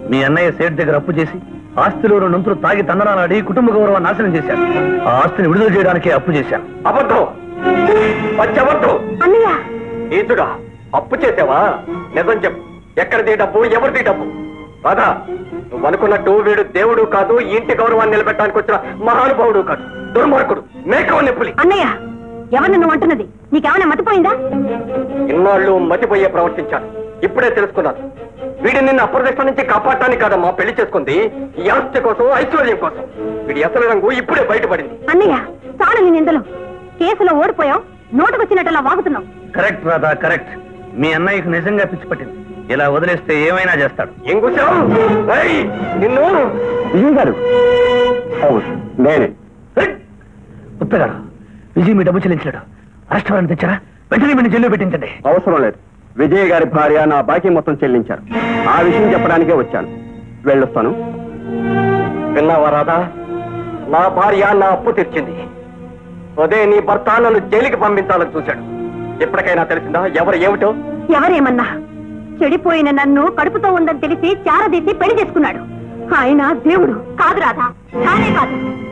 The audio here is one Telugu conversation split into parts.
మీ అన్నయ్య సేట్ దగ్గర అప్పు చేసి ఆస్తిలో రెండొంతులు తాగి తందనాలాడి కుటుంబ గౌరవాన్ని నాశనం చేశాను ఆ ఆస్తిని విడుదల చేయడానికే అప్పు చేశాను అబద్ధం పచ్చబద్ధం అన్నయ్య ఈతుడా అప్పు చేసావా నిజం చెప్పు ఎక్కడిది డబ్బు ఎవరిది డబ్బు రాధా నువ్వు అనుకున్నట్టు వీడు దేవుడు కాదు ఈ ఇంటి గౌరవాన్ని నిలబెట్టడానికి వచ్చిన మహానుభావుడు కాదు దుర్మార్గుడు మేకవ నెప్పులి అన్నయ్య ఎవరు నువ్వు అంటున్నది నీకేమైనా మతిపోయిందా ఇన్నాళ్ళు మతిపోయే ప్రవర్తించాను ఇప్పుడే తెలుసుకున్నాను వీడిని నిన్ను అప్రదిష్ట నుంచి కాపాడటానికి కాదమ్మా పెళ్లి చేసుకుంది ఈ ఆస్తి కోసం ఐశ్వర్యం కోసం వీడి అసలు రంగు ఇప్పుడే బయటపడింది అన్నయ్య చాలు నీ నిందలు కేసులో ఓడిపోయావు నోటుకొచ్చినట్టులా వాగుతున్నావు కరెక్ట్ రాధా కరెక్ట్ మీ అన్నయ్యకు నిజంగా పిచ్చి పట్టింది ఇలా వదిలేస్తే ఏమైనా చేస్తాడు ఏం కూర్చావు ఏయ్, నిన్ను విజయ్ గారు అవును నేనే గుప్తగారు విజయ్ మీ డబ్బు చెల్లించాడు అరెస్ట్ వారెంట్ తెచ్చారా వెంటనే మీ జైల్లో పెట్టించండి అవసరం లేదు విజయ్ గారి భార్య నా బాకీ మొత్తం చెల్లించారు ఆ విషయం చెప్పడానికే వచ్చాను వెళ్ళొస్తాను విన్నావా రాధా నా భార్య నా అప్పు తెచ్చింది అదే నీ భర్త నన్ను జైలుకి పంపించాలని చూశాడు ఎప్పటికైనా తెలిసిందా ఎవరు ఏమిటో ఎవరేమన్నా చెడిపోయిన నన్ను కడుపుతో ఉందని తెలిసి చారదీసి పెళ్లి చేసుకున్నాడు ఆయన దేవుడు కాదు రాధా కానే కాదు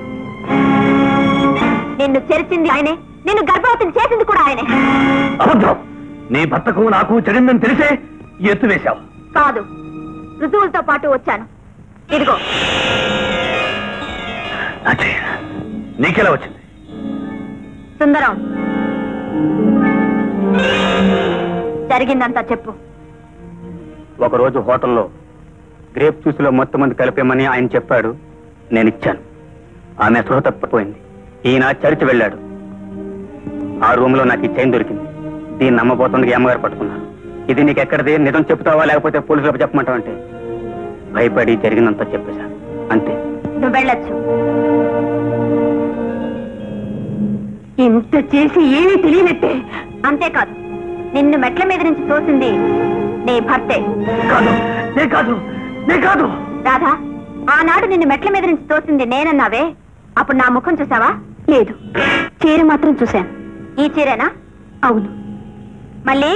నిన్ను చెరిచింది ఆయనే నిన్ను గర్భవతిని చేసింది కూడా ఆయనే అబద్ధం నీ భర్తకు నాకు చెడిందని తెలిసే ఈ ఎత్తు వేశావు కాదు ఋతువులతో పాటు వచ్చాను ఇదిగో అచ్చే, నీకెలా వచ్చింది సుందరం జరిగిందంతా చెప్పు ఒకరోజు హోటల్లో గ్రేప్ జ్యూస్లో మొత్తం మంది కలిపేమని ఆయన చెప్పాడు నేను ఇచ్చాను ఆమె స్పృహ తప్పిపోయింది ఈయన చర్చి వెళ్ళాడు ఆ రూమ్ లో నాకు ఈ చైన్ దొరికింది దీన్ని నమ్మబోతుంది అమ్మగారు పట్టుకున్నారు ఇది నీకు ఎక్కడిది నిజం చెప్తావా లేకపోతే పోలీసులకు చెప్పమంటావు అంటే భయపడి జరిగినంత చెప్పేశాను అంతే నువ్వు వెళ్ళొచ్చు ఇంత చేసి ఏమీ తెలియనట్టే అంతేకాదు నిన్ను మెట్ల మీద నుంచి తోసింది నీ భర్తే కాదు నే కాదు నే కాదు రాధా ఆనాడు నిన్ను మెట్ల మీద నుంచి తోసింది నేనన్నావే అప్పుడు నా ముఖం చూసావా లేదు చీర మాత్రం చూశాను ఈ చీరేనా అవును మళ్ళీ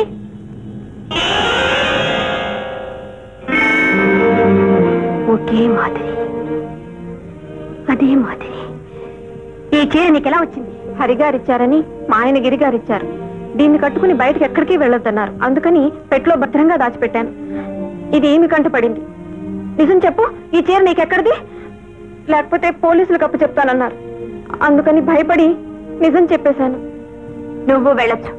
ఒకే మాదిరి అదే మాదిరి ఈ చీర నీకెలా వచ్చింది హరిగారిచ్చారని మా ఆయన గిరిగారిచ్చారు దీన్ని కట్టుకుని బయటకు ఎక్కడికి వెళ్ళొద్దన్నారు అందుకని పెట్లో భద్రంగా దాచిపెట్టాను ఇది ఏమి కంట పడింది నిజం చెప్పు ఈ చీర నీకెక్కడిది లేకపోతే పోలీసులకు అప్పు చెప్తానన్నారు అందుకని భయపడి నిజం చెప్పేశాను నువ్వు వెళ్ళొచ్చు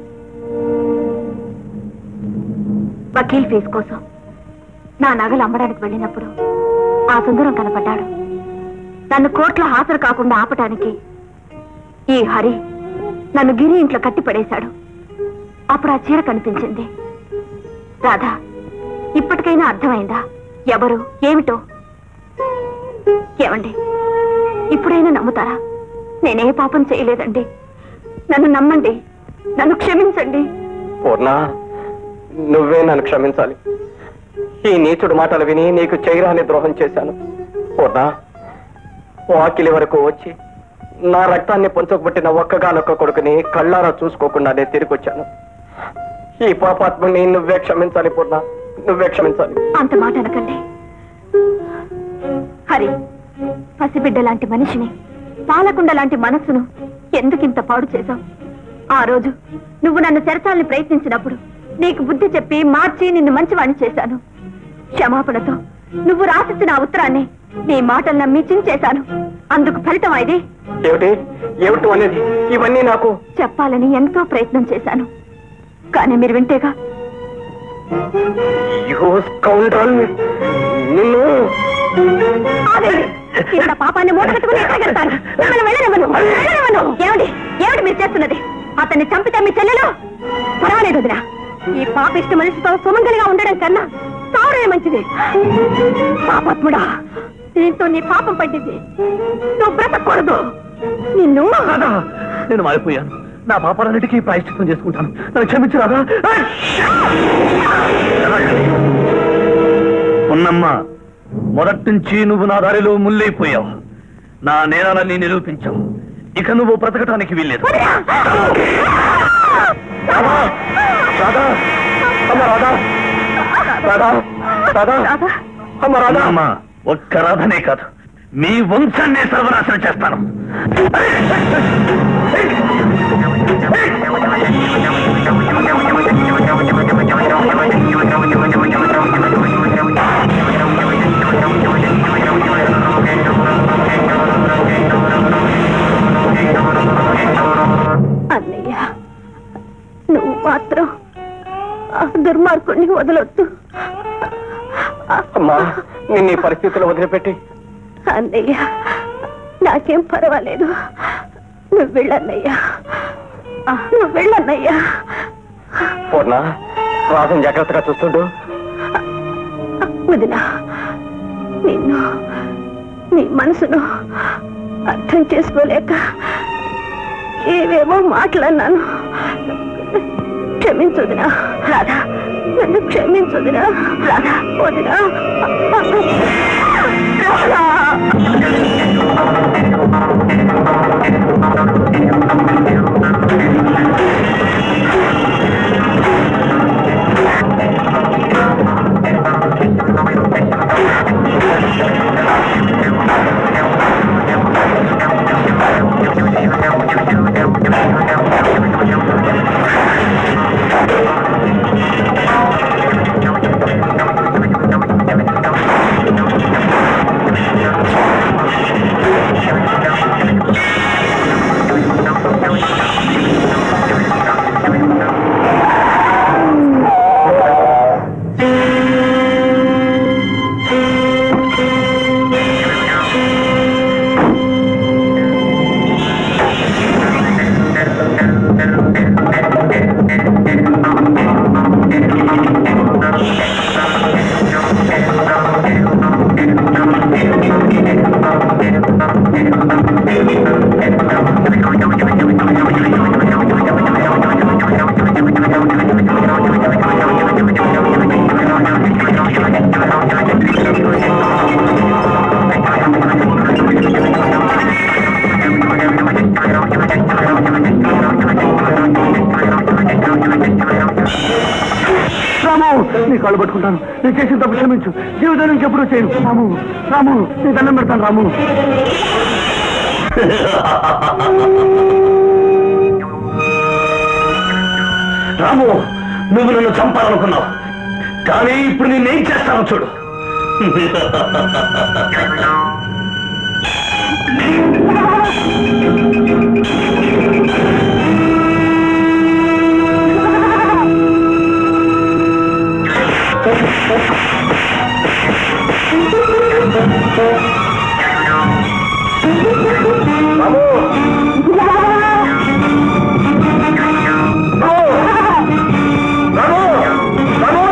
వకీల్ ఫీజు కోసం నా నగలు అమ్మడానికి వెళ్ళినప్పుడు ఆ సుందరం కనపడ్డాడు నన్ను కోర్టులో హాజరు కాకుండా ఆపటానికి ఈ హరి నన్ను గిరి ఇంట్లో కట్టి పడేశాడు అప్పుడు ఆ చీర కనిపించింది రాధా ఇప్పటికైనా అర్థమైందా ఎవరు ఏమిటో ఏమండి ఇప్పుడైనా నమ్ముతారా నేనే పాపం చేయలేదండి నన్ను నమ్మండి నన్ను క్షమించండి పూర్ణ నువ్వే నన్ను క్షమించాలి ఈ నీచుడు మాటలు విని నీకు చేయరాని ద్రోహం చేశాను పూర్ణ వాకిలి వరకు వచ్చి నా రక్తాన్ని పంచకబట్టిన ఒక్కగానొక్క కొడుకుని కళ్ళారా చూసుకోకుండానే తిరిగి వచ్చాను ఈ పాపాత్మని నువ్వే క్షమించాలి పూర్ణ నువ్వే క్షమించాలి అంత మాట అనకండి హరి పసిబిడ్డ లాంటి మనిషిని పాలకుండ లాంటి మనస్సును ఎందుకింత పాడు చేశావు ఆ రోజు నువ్వు నన్ను చెరచాలని ప్రయత్నించినప్పుడు నీకు బుద్ధి చెప్పి మార్చి నిన్ను మంచివాణ్ణి చేశాను క్షమాపణతో నువ్వు రాసిచ్చిన ఆ ఉత్తరాన్ని నీ మాటలు నమ్మి చించేశాను అందుకు ఫలితం ఇది ఏమిటి ఏమిటి అనేది ఇవన్నీ నాకు చెప్పాలని ఎంతో ప్రయత్నం చేశాను కానీ మీరు వింటేగా You scoundrel! నిన్ను ఆగండి. ఇంత పాపాన్ని మూట కట్టుకుని ఎక్కడికెళ్తాను మిమ్మల్ని వెళ్ళనివ్వను వెళ్ళనివ్వను ఏమిటి ఏమిటి మీరు చేస్తున్నది అతన్ని చంపితే మీ చెల్లెలు పర్వాలేదు వదినా ఈ పాపిష్ట మనిషితో సుమంగలిగా ఉండడం కన్నా సావడమే మంచిది పాపాత్ముడా దీంతో నీ పాపం పట్టింది నువ్వు బ్రతకూడదు నిన్ను రాధా నేను మారిపోయాను నా పాపాలన్నిటికీ ప్రాయశ్చిత్తం చేసుకుంటాను నన్ను క్షమించు రాధా ఉన్నమ్మ మొదటి నుంచి నువ్వు నా దారిలో ముల్లైపోయావు నా నేరాలని నిరూపించావు ఇక నువ్వు బ్రతకటానికి వీల్లేదు రాధా రాధా అమ్మ రాధా రాధా రాధా రాధా అమ్మ రాధా అమ్మా ఒక్క రాధనే కాదు మీ వంశాన్నే సర్వనాశనం చేస్తాను అన్నయ్య నువ్వు మాత్రం ఆ దుర్మార్గుణ్ణి వదలొద్దు అమ్మా నిన్న ఈ పరిస్థితిలో వదిలిపెట్టి అన్నయ్య నాకేం పర్వాలేదు నువ్వు వెళ్ళన్నయ్యా నువ్వు వెళ్ళన్నయ్యా పూర్ణ రాధను జాగ్రత్తగా చూస్తుంటూ వదినా నిన్ను నీ మనసును అర్థం చేసుకోలేక ఏవేవో మాట్లాడినాను క్షమించుదినా రాధా నన్ను క్షమించుదినా రాధా వదినా రాధా రాము నీ కాళ్ళు పట్టుకుంటాను నేను చేసిన తప్పు క్షమించు జీవితం నుంచి ఎప్పుడూ చేయను రాము రాము నీ దండం పెడతాను రాము రాము నువ్వు నన్ను చంపాలనుకున్నావు కానీ ఇప్పుడు నేనేం చేస్తాను చూడు రాము రాము రాము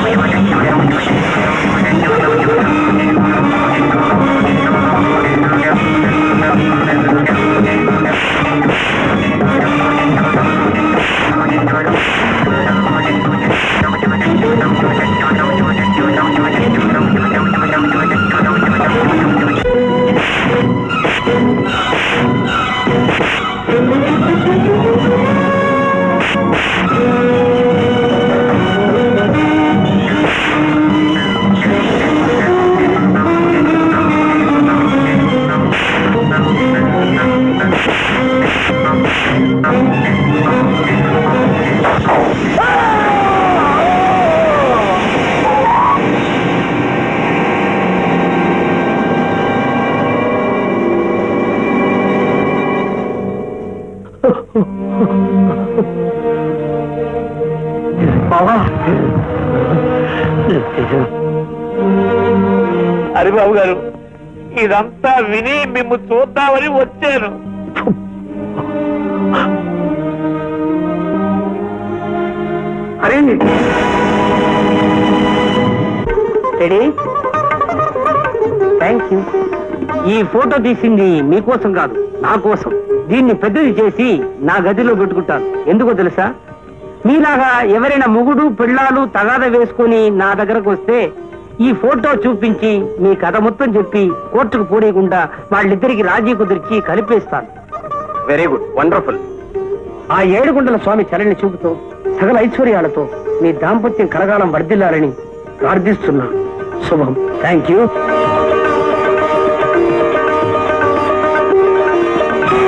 హరిబాబు గారు ఇదంతా విని మిమ్ము చూద్దామని వచ్చాను అరే రెడీ థ్యాంక్ యూ ఈ ఫోటో తీసింది మీకోసం కాదు నా కోసం దీన్ని పెద్దది చేసి నా గదిలో పెట్టుకుంటాను ఎందుకో తెలుసా మీలాగా ఎవరైనా ముగుడు పిల్లాలు తగాద వేసుకుని నా దగ్గరకు వస్తే ఈ ఫోటో చూపించి మీ కథ మొత్తం చెప్పి కోర్టుకు పోనీయకుండా వాళ్ళిద్దరికి రాజీ కుదిర్చి కలిపేస్తాను వెరీ గుడ్ వండర్ఫుల్ ఆ ఏడుగుండల స్వామి చలని చూపుతో సకల ఐశ్వర్యాలతో మీ దాంపత్యం కలగాలం వర్ధిల్లాలని ప్రార్థిస్తున్నా శుభం థ్యాంక్ యూ